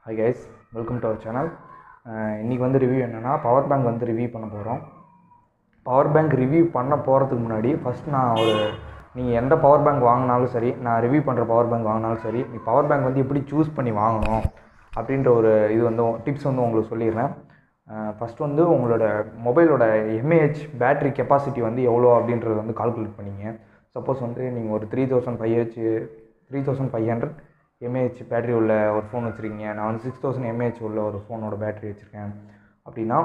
high guys welcome to our channel இன்றைக்கி வந்து review என்னென்னா பவர் பேங்க் வந்து ரிவ்யூ பண்ண போகிறோம் பவர் பேங்க் ரிவ்யூ பண்ண போகிறதுக்கு முன்னாடி ஃபஸ்ட் நான் ஒரு நீங்கள் எந்த பவர் பேங்க் வாங்கினாலும் சரி நான் ரிவ்யூ பண்ணுற பவர் பேங்க் வாங்கினாலும் சரி நீ பவர் பேங்க் வந்து எப்படி சூஸ் பண்ணி வாங்கணும் அப்படின்ற ஒரு இது வந்து டிப்ஸ் வந்து உங்களுக்கு சொல்லிடுறேன் ஃபஸ்ட் வந்து உங்களோட மொபைலோட எம்ஏஹெச் பேட்டரி கெப்பாசிட்டி வந்து எவ்வளோ அப்படின்றத வந்து கால்குலேட் பண்ணிங்க சப்போஸ் வந்து நீங்கள் ஒரு three thousand five H three thousand five hundred mAh battery உள்ள ஒரு ஃபோன் வச்சுருக்கீங்க நான் வந்து சிக்ஸ் தௌசண்ட் எம்ஏஹெச் உள்ள ஒரு ஃபோனோட பேட்டரி வச்சுருக்கேன் அப்படின்னா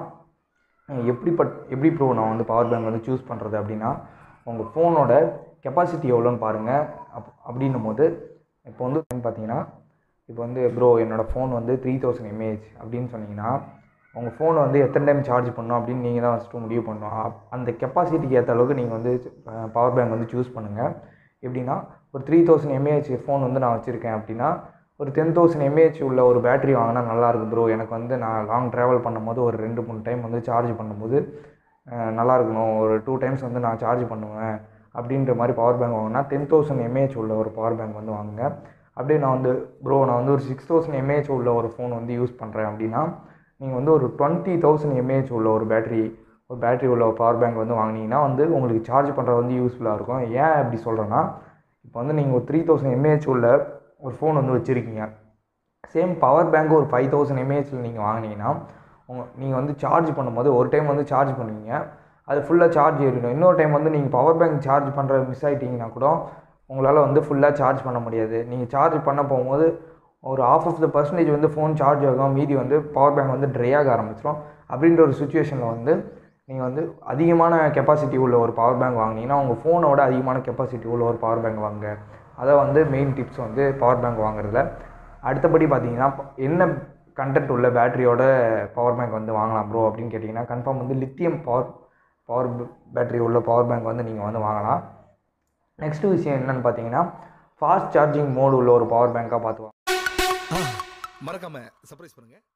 எப்படி பட் எப்படி ப்ரோ நான் வந்து பவர் பேங்க் வந்து சூஸ் பண்ணுறது அப்படின்னா உங்கள் ஃபோனோட கெப்பாசிட்டி எவ்வளோன்னு பாருங்கள் அப் அப்படின்னும் போது இப்போ வந்து பார்த்தீங்கன்னா இப்போ வந்து ப்ரோ என்னோடய ஃபோன் வந்து த்ரீ தௌசண்ட் எம்ஏஹெச் அப்படின்னு சொன்னீங்கன்னா உங்கள் ஃபோனை வந்து எத்தனை டைம் சார்ஜ் பண்ணணும் அப்படின்னு நீங்கள் தான் ஃபஸ்ட்டு முடிவு பண்ணணும் அப்- அந்த கெப்பாசிட்டிக்கு ஏற்ற அளவுக்கு நீங்கள் வந்து பவர் பேங்க் வந்து சூஸ் பண்ணுங்கள் எப்படின்னா ஒரு த்ரீ தௌசண்ட் எம்ஏஹெச் ஃபோன் வந்து நான் வச்சுருக்கேன் அப்படின்னா ஒரு டென் தௌசண்ட் எம்ஏஹெச் உள்ள ஒரு பேட்டரி வாங்கினா நல்லாயிருக்கு ப்ரோ எனக்கு வந்து நான் லாங் ட்ராவல் பண்ணும்போது ஒரு ரெண்டு மூணு டைம் வந்து சார்ஜ் பண்ணும்போது அஹ், நல்லா இருக்கணும் ஒரு டூ டைம்ஸ் வந்து நான் சார்ஜ் பண்ணுவேன் அப்படின்ற மாதிரி பவர் பேங்க் வாங்கினா டென் தௌசண்ட் எம்ஏஹெச் உள்ள ஒரு பவர் பேங்க் வந்து வாங்குங்க அப்படியே நான் வந்து ப்ரோ நான் வந்து ஒரு சிக்ஸ் தௌசண்ட் எம்ஏஹெச் உள்ள ஒரு ஃபோன் வந்து யூஸ் பண்ணுறேன் அப்படின்னா நீங்கள் வந்து ஒரு டுவெண்ட்டி தௌசண்ட் எம்ஏஹெச் உள்ள ஒரு பேட்டரி ஒரு பேட்டரி உள்ள ஒரு பவர் பேங்க் வந்து வாங்கினீங்கன்னா வந்து உங்களுக்கு சார்ஜ் பண்ணுறது வந்து யூஸ்ஃபுல்லாக இருக்கும் ஏன் அப்படி சொல்கிறேன்னா இப்போ வந்து நீங்கள் ஒரு த்ரீ தௌசண்ட் எம்ஏஹெச் உள்ள ஒரு ஃபோன் வந்து வச்சுருக்கீங்க சேம் பவர் பேங்க் ஒரு ஃபைவ் தௌசண்ட் எம்ஏஹெச்சில் நீங்கள் வாங்கினீங்கன்னா உங்கள் நீங்கள் வந்து சார்ஜ் பண்ணும்போது ஒரு டைம் வந்து சார்ஜ் பண்ணுவீங்க அது ஃபுல்லாக சார்ஜ் ஏறிடும் இன்னொரு டைம் வந்து நீங்கள் பவர் பேங்க் சார்ஜ் பண்ணுற மிஸ் ஆகிட்டீங்கன்னா கூட உங்களால் வந்து ஃபுல்லாக சார்ஜ் பண்ண முடியாது நீங்கள் சார்ஜ் பண்ண போகும்போது ஒரு ஆஃப் ஆஃப் த பர்சன்டேஜ் வந்து ஃபோன் சார்ஜ் ஆகும் மீதி வந்து பவர் பேங்க் வந்து ட்ரை ஆக ஆரம்பிச்சிடும் அப்படின்ற ஒரு சுச்சுவேஷனில் வந்து நீங்கள் வந்து அதிகமான கெப்பாசிட்டி உள்ள ஒரு பவர் பேங்க் வாங்கினீங்கன்னா உங்கள் ஃபோனோட அதிகமான கெப்பாசிட்டி உள்ள ஒரு பவர் பேங்க் வாங்க அதை வந்து மெயின் டிப்ஸ் வந்து பவர் பேங்க் வாங்குறதுல அடுத்தபடி பார்த்தீங்கன்னா என்ன கண்டென்ட் உள்ள பேட்டரியோட பவர் பேங்க் வந்து வாங்கலாம் ப்ரோ அப்படின்னு கேட்டிங்கன்னா கன்ஃபார்ம் வந்து லித்தியம் பவர் பவர் பேட்டரி உள்ள பவர் பேங்க் வந்து நீங்கள் வந்து வாங்கலாம் நெக்ஸ்ட் விஷயம் என்னன்னு பார்த்தீங்கன்னா ஃபாஸ்ட் சார்ஜிங் மோடு உள்ள ஒரு பவர் பேங்காக பார்த்து வாங்க மறக்காம சர்ப்ரைஸ் பண்ணுங்க